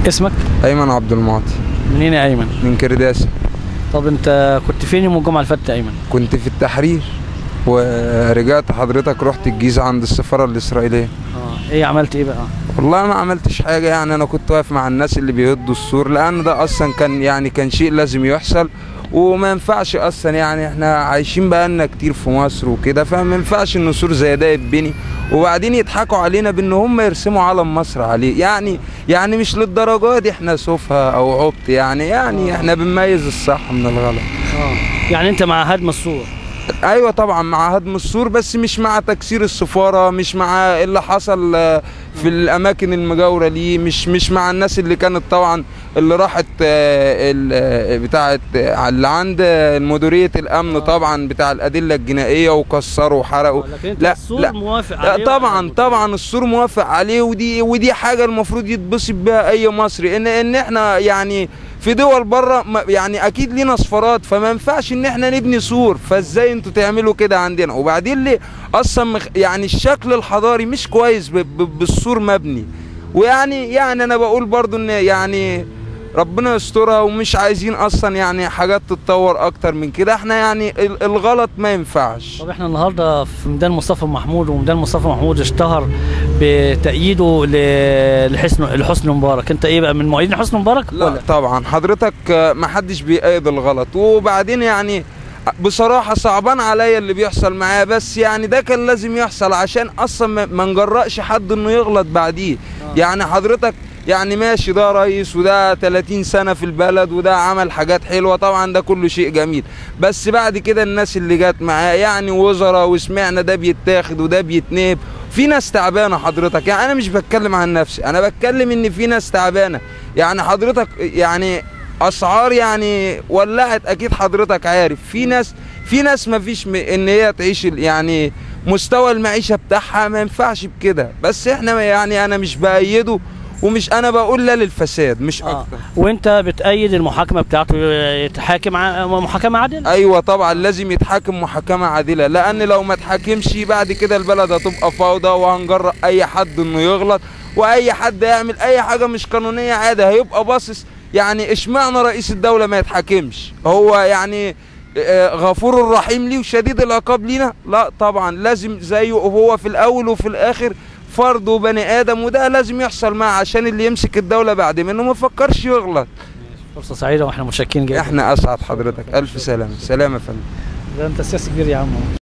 اسمك ايمن عبد المعطي منين يا ايمن من كرداسه طب انت كنت فين يوم الجمعه اللي فاتت يا ايمن كنت في التحرير ورجعت حضرتك رحت الجيزه عند السفاره الاسرائيليه اه ايه عملت ايه بقى والله ما عملتش حاجه يعني انا كنت واقف مع الناس اللي بيهدوا السور لان ده اصلا كان يعني كان شيء لازم يحصل وما ينفعش اصلا يعني احنا عايشين بقالنا كتير في مصر وكده فما ينفعش ان سور زي ده يتبني وبعدين يضحكوا علينا بان هم يرسموا علم مصر عليه يعني يعني مش للدرجه دي احنا سفهة او عبط يعني يعني احنا بنميز الصح من الغلط اه يعني انت مع هدم السور ايوه طبعا مع هدم السور بس مش مع تكسير السفاره مش مع اللي حصل آه، في الاماكن المجاوره ليه مش مش مع الناس اللي كانت طبعا اللي راحت آه، ال- آه، بتاعه آه، اللي عند آه، مديريه الامن طبعا بتاع الادله الجنائيه وكسروا وحرقوا لكن انت لا السور لا موافق لا عليه طبعا ولا- طبعا السور موافق عليه ودي ودي حاجه المفروض يتبسط بيها اي مصري ان ان احنا يعني في دول بره ما- يعني اكيد لينا سفارات فما ينفعش ان احنا نبني سور فازاي انتوا تعملوا كده عندنا وبعدين ليه اصلا مخ يعني الشكل الحضاري مش كويس ب- ب- بالسور مبني ويعني يعني انا بقول برضو ان يعني ربنا يسترها ومش عايزين اصلا يعني حاجات تتطور اكتر من كده احنا يعني ال- الغلط ما ينفعش طب احنا النهارده في ميدان مصطفى محمود وميدان مصطفى محمود اشتهر بتأييده ل- لحسن لحسني مبارك انت ايه بقى من مؤيدين حسني مبارك لا طبعا حضرتك آه، ما حدش بيأيد الغلط وبعدين يعني بصراحة صعبان عليا اللي بيحصل معايا بس يعني ده كان لازم يحصل عشان اصلا ما- ما نجرأش حد انه يغلط بعديه يعني حضرتك يعني ماشي ده رئيس وده 30 سنة في البلد وده عمل حاجات حلوة طبعا ده كله شيء جميل بس بعد كده الناس اللي جت معاه يعني وزراء وسمعنا ده بيتاخد وده بيتناب في ناس تعبانة حضرتك يعني انا مش بتكلم عن نفسي انا بتكلم ان في ناس تعبانة يعني حضرتك يعني اسعار يعني ولعت اكيد حضرتك عارف في ناس في ناس ما فيش م- ان هي تعيش ال- يعني مستوى المعيشه بتاعها ما ينفعش بكده بس احنا يعني انا مش بايده ومش انا بقول لا للفساد مش اه اكتر وانت بتأيد المحاكمه بتاعته يتحاكم ع- محاكمه عادله ايوه طبعا لازم يتحاكم محاكمه عادله لان لو ما اتحاكمش بعد كده البلد هتبقى فوضى وهنجرأ اي حد انه يغلط واي حد يعمل اي حاجه مش قانونيه عادي هيبقى باصص يعني اشمعنى رئيس الدوله ما يتحاكمش هو يعني آه، غفور رحيم ليه وشديد العقاب لينا لا طبعا لازم زيه هو في الاول وفي الاخر فرد وبني ادم وده لازم يحصل معاه عشان اللي يمسك الدوله بعد منه ما يفكرش يغلط فرصه سعيده واحنا متشكرين جدا احنا اسعد حضرتك الف سلامه سلامه يا فندم ده انت سياسي كبير يا عم